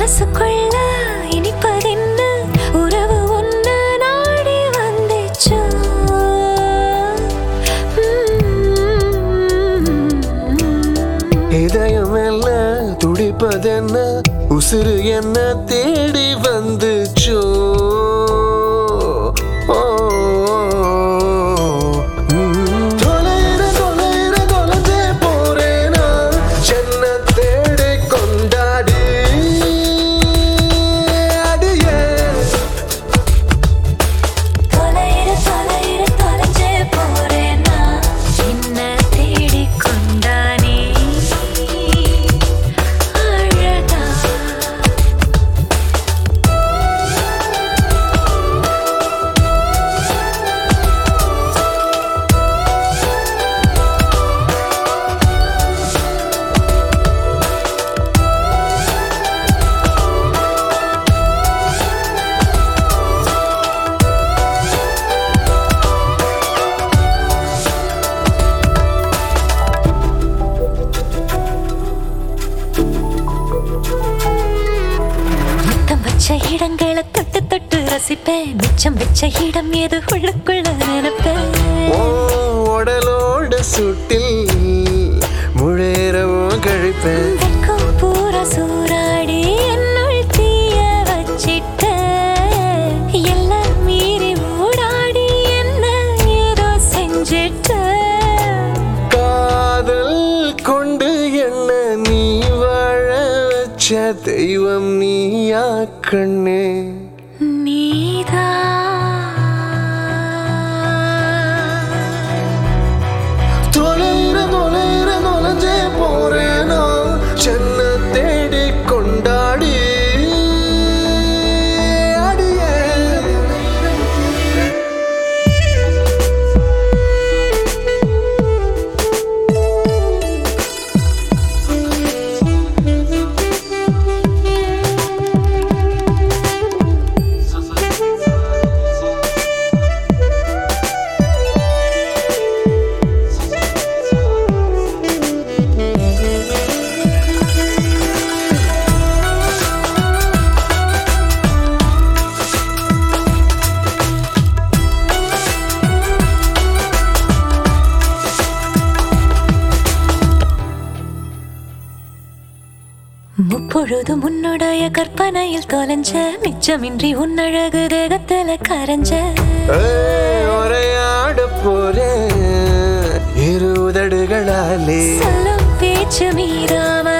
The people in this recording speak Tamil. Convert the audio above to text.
மனசுக்குள்ள இனிப்பதென்ன உறவு ஒன்ன நாடி வந்துச்சோ இதயம் என்ன துடிப்பதென்ன உசுறு என்ன தேடி வந்துச்சோ ஓ, ம். தொலைற, தொலைற, தொலைஞ்சே போறேனா? என்னை தேடி கொண்டாடி அடியே தொலைற தொலைற தொலைஞ்சே போறேனா என்ன தேடி கொண்டானே அழகா முத்தம் வச்ச இடங்களை தொட்டு தொட்டு ரசிப்பேன் மிச்சம் வச்ச இடம் ஏது உள்ளுக்குள்ள நினைப்பேன் ஓ உடலோட சுட்டில் முழேறவும் கழிப்பேன் வெக்கம் பூரா சூறாடி என்னுள் தீய வச்சிட்ட எல்லாம் மீறி ஊடாடி என்ன ஏதோ செஞ்சிட்ட காதல் கொண்டு என்ன நீ வாழ வச்ச தெய்வம் நீயா கண்ணே நீதான் தொலைற தொலைற தொலைஞ்சே போறேனா சென்ன தேடி கொண்டாடி அடியே முப்பொழுது உன்னுடைய கற்பனையில் தொலைஞ்ச மிச்சமின்றி உன்னழகு தேகத்துல கரைஞ்ச ஏய், உரையாட போறேன் இரு உதடுகளாலே சொல்லும் பேச்சு மீறாம